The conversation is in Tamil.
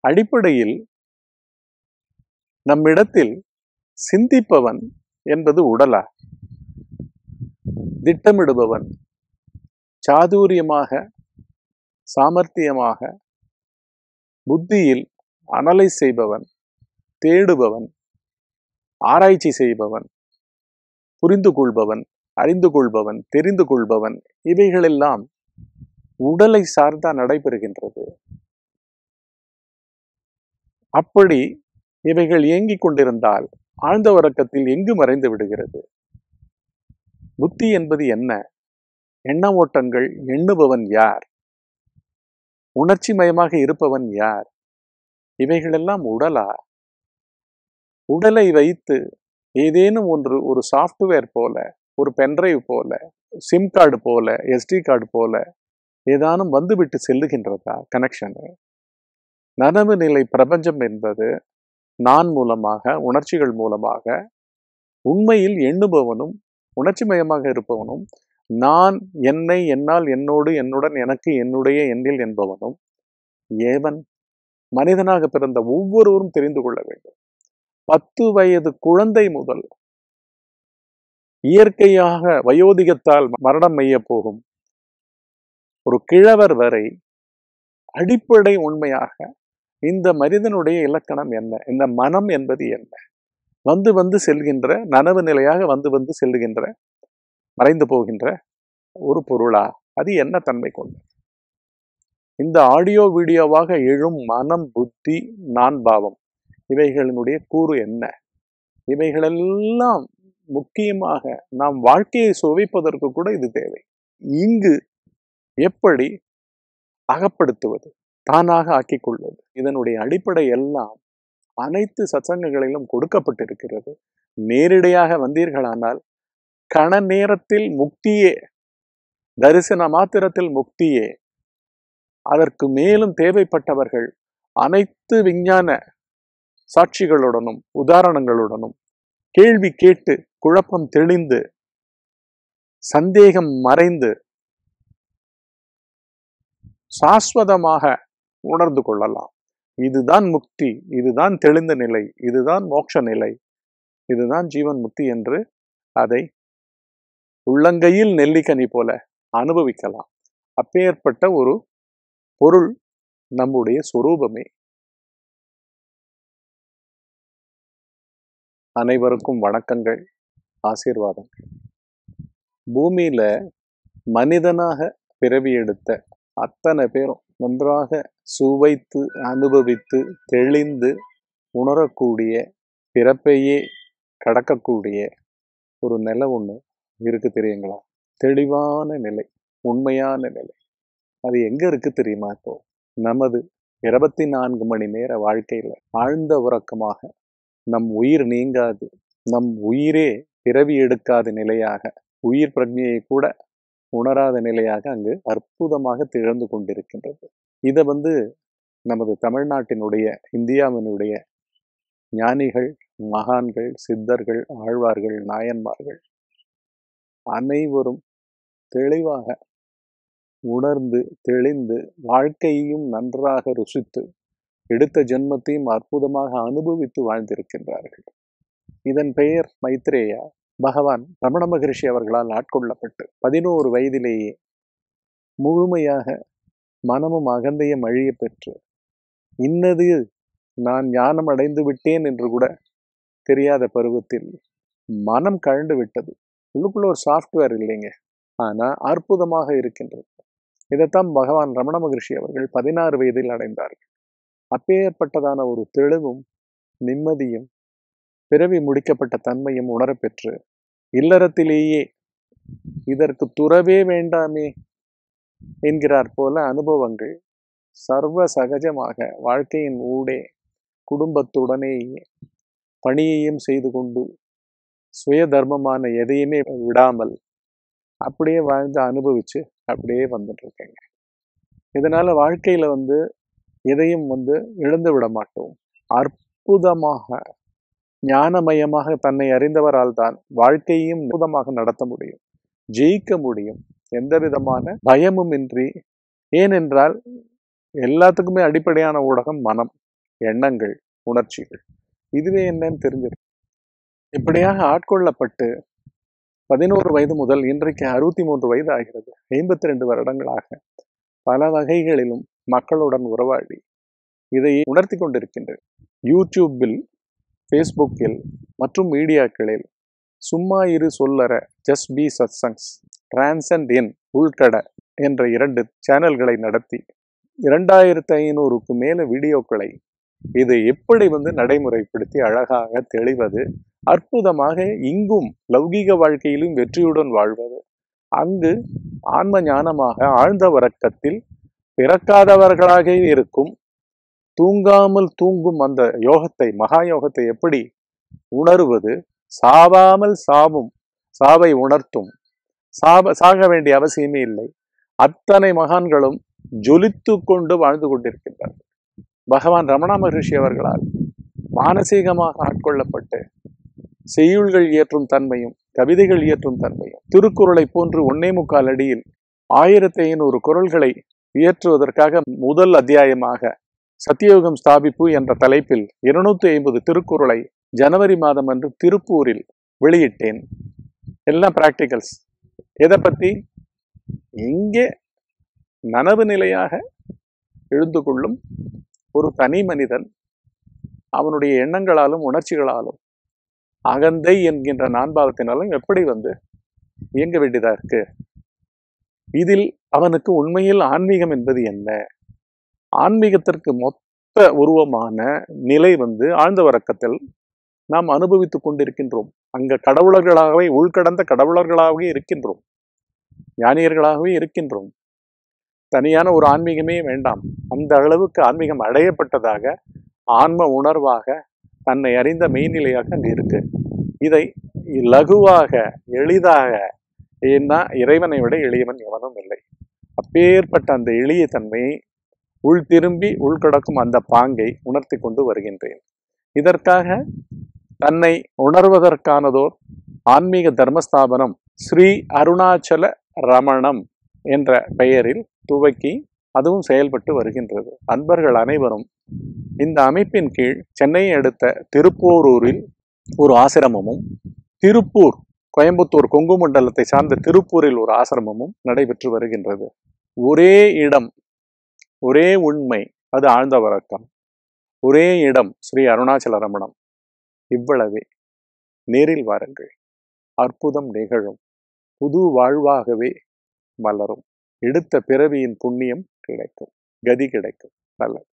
அடிப்படையில் நம்மிடத்தில் சிந்திப்பவன் என்பது உடலா திட்டமிடுபவன் சாதுரியமாக சாமர்த்தியமாக புத்தியில் அனலைஸ் செய்பவன் தேடுபவன் ஆராய்ச்சி செய்பவன் புரிந்து கொள்பவன் அறிந்து கொள்பவன் தெரிந்து கொள்பவன் இவைகளெல்லாம் உடலை சார்ந்தா நடைபெறுகின்றது அப்படி இவைகள் இயங்கிக் கொண்டிருந்தால் ஆழ்ந்த உறக்கத்தில் எங்கு மறைந்து விடுகிறது புத்தி என்பது என்ன எண்ண ஓட்டங்கள் எண்ணுபவன் யார் உணர்ச்சி மயமாக இருப்பவன் யார் இவைகளெல்லாம் உடலா உடலை வைத்து ஏதேனும் ஒன்று ஒரு சாஃப்ட்வேர் போல ஒரு பென்ட்ரைவ் போல சிம் கார்டு போல எஸ்டி கார்டு போல ஏதானும் வந்துவிட்டு செல்லுகின்றதா கனெக்ஷனு நனவு நிலை பிரபஞ்சம் என்பது நான் மூலமாக உணர்ச்சிகள் மூலமாக உண்மையில் எண்ணுபவனும் உணர்ச்சிமயமாக இருப்பவனும் நான் என்னை என்னால் என்னோடு என்னுடன் எனக்கு என்னுடைய எண்ணில் என்பவனும் ஏவன் மனிதனாக பிறந்த ஒவ்வொருவரும் தெரிந்து கொள்ள வேண்டும் பத்து வயது குழந்தை முதல் இயற்கையாக வயோதிகத்தால் மரணம் மெய்ய போகும் ஒரு கிழவர் வரை அடிப்படை உண்மையாக இந்த மனிதனுடைய இலக்கணம் என்ன இந்த மனம் என்பது என்ன வந்து வந்து செல்கின்ற நனவு நிலையாக வந்து வந்து செல்லுகின்ற மறைந்து போகின்ற ஒரு பொருளா அது என்ன தன்மை கொண்டது இந்த ஆடியோ வீடியோவாக எழும் மனம் புத்தி நான் பாவம் இவைகளினுடைய கூறு என்ன இவைகளெல்லாம் முக்கியமாக நாம் வாழ்க்கையை சுவைப்பதற்கு கூட இது தேவை இங்கு எப்படி அகப்படுத்துவது தானாக ஆக்கிக் கொள்வது இதனுடைய அடிப்படை எல்லாம் அனைத்து சத்சங்கங்களிலும் கொடுக்கப்பட்டிருக்கிறது நேரடியாக வந்தீர்களானால் கண நேரத்தில் முக்தியே தரிசன மாத்திரத்தில் முக்தியே அதற்கு மேலும் தேவைப்பட்டவர்கள் அனைத்து விஞ்ஞான சாட்சிகளுடனும் உதாரணங்களுடனும் கேள்வி கேட்டு குழப்பம் தெளிந்து சந்தேகம் மறைந்து சாஸ்வதமாக உணர்ந்து கொள்ளலாம் இதுதான் முக்தி இதுதான் தெளிந்த நிலை இதுதான் மோட்ச நிலை இதுதான் ஜீவன் முக்தி என்று அதை உள்ளங்கையில் நெல்லிக்கனி போல அனுபவிக்கலாம் அப்பேற்பட்ட ஒரு பொருள் நம்முடைய சொரூபமே அனைவருக்கும் வணக்கங்கள் ஆசீர்வாதங்கள் பூமியில மனிதனாக பிறவி எடுத்த அத்தனை பேரும் நன்றாக சுவைத்து அனுபவித்து தெளிந்து உணரக்கூடிய பிறப்பையே கடக்கக்கூடிய ஒரு நிலை ஒன்று இருக்கு தெரியுங்களா தெளிவான நிலை உண்மையான நிலை அது எங்க இருக்கு தெரியுமா இப்போ நமது இருபத்தி நான்கு மணி நேர வாழ்க்கையில ஆழ்ந்த உறக்கமாக நம் உயிர் நீங்காது நம் உயிரே பிறவி எடுக்காத நிலையாக உயிர் பிரஜையை கூட உணராத நிலையாக அங்கு அற்புதமாக திகழ்ந்து கொண்டிருக்கின்றது இதை வந்து நமது தமிழ்நாட்டினுடைய இந்தியாவினுடைய ஞானிகள் மகான்கள் சித்தர்கள் ஆழ்வார்கள் நாயன்மார்கள் அனைவரும் தெளிவாக உணர்ந்து தெளிந்து வாழ்க்கையையும் நன்றாக ருசித்து எடுத்த ஜென்மத்தையும் அற்புதமாக அனுபவித்து வாழ்ந்திருக்கின்றார்கள் இதன் பெயர் மைத்ரேயா பகவான் ரமண மகரிஷி அவர்களால் ஆட்கொள்ளப்பட்டு பதினோரு வயதிலேயே முழுமையாக மனமும் அகந்தையும் அழிய பெற்று இன்னது நான் ஞானம் அடைந்து விட்டேன் என்று கூட தெரியாத பருவத்தில் மனம் கழண்டு விட்டது உள்ளுக்குள்ள ஒரு சாஃப்ட்வேர் இல்லைங்க ஆனா அற்புதமாக இருக்கின்றது இதைத்தான் பகவான் ரமண மகரிஷி அவர்கள் பதினாறு வயதில் அடைந்தார்கள் அப்பேற்பட்டதான ஒரு தெளிவும் நிம்மதியும் பிறவி முடிக்கப்பட்ட தன்மையும் உணரப்பெற்று இல்லறத்திலேயே இதற்கு துறவே வேண்டாமே என்கிறார் போல அனுபவங்கள் சர்வ சகஜமாக வாழ்க்கையின் ஊடே குடும்பத்துடனேயே பணியையும் செய்து கொண்டு சுய தர்மமான எதையுமே விடாமல் அப்படியே வாழ்ந்து அனுபவிச்சு அப்படியே வந்துட்டு இருக்கேங்க இதனால வாழ்க்கையில வந்து எதையும் வந்து இழந்து விட மாட்டோம் அற்புதமாக ஞானமயமாக தன்னை அறிந்தவரால் தான் வாழ்க்கையையும் அற்புதமாக நடத்த முடியும் ஜெயிக்க முடியும் எந்த விதமான பயமும் இன்றி ஏனென்றால் எல்லாத்துக்குமே அடிப்படையான ஊடகம் மனம் எண்ணங்கள் உணர்ச்சிகள் இதுவே என்னன்னு தெரிஞ்சிடும் இப்படியாக ஆட்கொள்ளப்பட்டு பதினோரு வயது முதல் இன்றைக்கு அறுபத்தி மூன்று வயது ஆகிறது ஐம்பத்தி ரெண்டு வருடங்களாக பல வகைகளிலும் மக்களுடன் உறவாடி இதை உணர்த்தி கொண்டிருக்கின்றேன் யூடியூப்பில் ஃபேஸ்புக்கில் மற்றும் மீடியாக்களில் சும்மா இரு சொல்லற ஜஸ்ட் பி சத்சங்ஸ் டிரான்சண்ட் இன் உள்கட என்ற இரண்டு சேனல்களை நடத்தி இரண்டாயிரத்து ஐநூறுக்கு மேல வீடியோக்களை இது எப்படி வந்து நடைமுறைப்படுத்தி அழகாக தெளிவது அற்புதமாக இங்கும் லௌகீக வாழ்க்கையிலும் வெற்றியுடன் வாழ்வது அங்கு ஆன்ம ஞானமாக ஆழ்ந்த வரக்கத்தில் பிறக்காதவர்களாக இருக்கும் தூங்காமல் தூங்கும் அந்த யோகத்தை மகா யோகத்தை எப்படி உணருவது சாவாமல் சாவும் சாவை உணர்த்தும் சாப சாக வேண்டிய அவசியமே இல்லை அத்தனை மகான்களும் ஜொலித்து கொண்டு வாழ்ந்து கொண்டிருக்கின்றார்கள் பகவான் ரமணா மகரிஷி அவர்களால் மானசீகமாக ஆட்கொள்ளப்பட்டு செய்யுள்கள் இயற்றும் தன்மையும் கவிதைகள் இயற்றும் தன்மையும் திருக்குறளை போன்று ஒன்னே முக்கால் அடியில் ஆயிரத்தி ஐநூறு குரல்களை இயற்றுவதற்காக முதல் அத்தியாயமாக சத்தியோகம் ஸ்தாபிப்பு என்ற தலைப்பில் இருநூத்தி ஐம்பது திருக்குறளை ஜனவரி மாதம் அன்று திருப்பூரில் வெளியிட்டேன் எல்லாம் பிராக்டிகல்ஸ் எதை பத்தி எங்கே நனவு நிலையாக எழுந்து கொள்ளும் ஒரு தனி மனிதன் அவனுடைய எண்ணங்களாலும் உணர்ச்சிகளாலும் அகந்தை என்கின்ற நான்பாவத்தினாலும் எப்படி வந்து இயங்க வேண்டியதா இருக்கு இதில் அவனுக்கு உண்மையில் ஆன்மீகம் என்பது என்ன ஆன்மீகத்திற்கு மொத்த உருவமான நிலை வந்து ஆழ்ந்த வரக்கத்தில் நாம் அனுபவித்துக் கொண்டிருக்கின்றோம் அங்க கடவுளர்களாகவே உள்கடந்த கடவுளர்களாகவே இருக்கின்றோம் ஞானியர்களாகவே இருக்கின்றோம் தனியான ஒரு ஆன்மீகமே வேண்டாம் அந்த அளவுக்கு ஆன்மீகம் அடையப்பட்டதாக ஆன்ம உணர்வாக தன்னை அறிந்த மெய்நிலையாக அங்கு இருக்கு இதை லகுவாக எளிதாக ஏன்னா இறைவனை விட எளியவன் எவனும் இல்லை அப்பேற்பட்ட அந்த எளிய தன்மையை உள் திரும்பி உள்கடக்கும் அந்த பாங்கை உணர்த்தி கொண்டு வருகின்றேன் இதற்காக தன்னை உணர்வதற்கானதோர் ஆன்மீக தர்மஸ்தாபனம் ஸ்ரீ அருணாச்சல ரமணம் என்ற பெயரில் துவக்கி அதுவும் செயல்பட்டு வருகின்றது அன்பர்கள் அனைவரும் இந்த அமைப்பின் கீழ் சென்னையை அடுத்த திருப்போரூரில் ஒரு ஆசிரமமும் திருப்பூர் கோயம்புத்தூர் கொங்கு மண்டலத்தை சார்ந்த திருப்பூரில் ஒரு ஆசிரமமும் நடைபெற்று வருகின்றது ஒரே இடம் ஒரே உண்மை அது ஆழ்ந்த வழக்கம் ஒரே இடம் ஸ்ரீ அருணாச்சல ரமணம் இவ்வளவே நேரில் வாருங்கள் அற்புதம் நிகழும் புது வாழ்வாகவே மலரும் எடுத்த பிறவியின் புண்ணியம் கிடைக்கும் கதி கிடைக்கும் நல்லது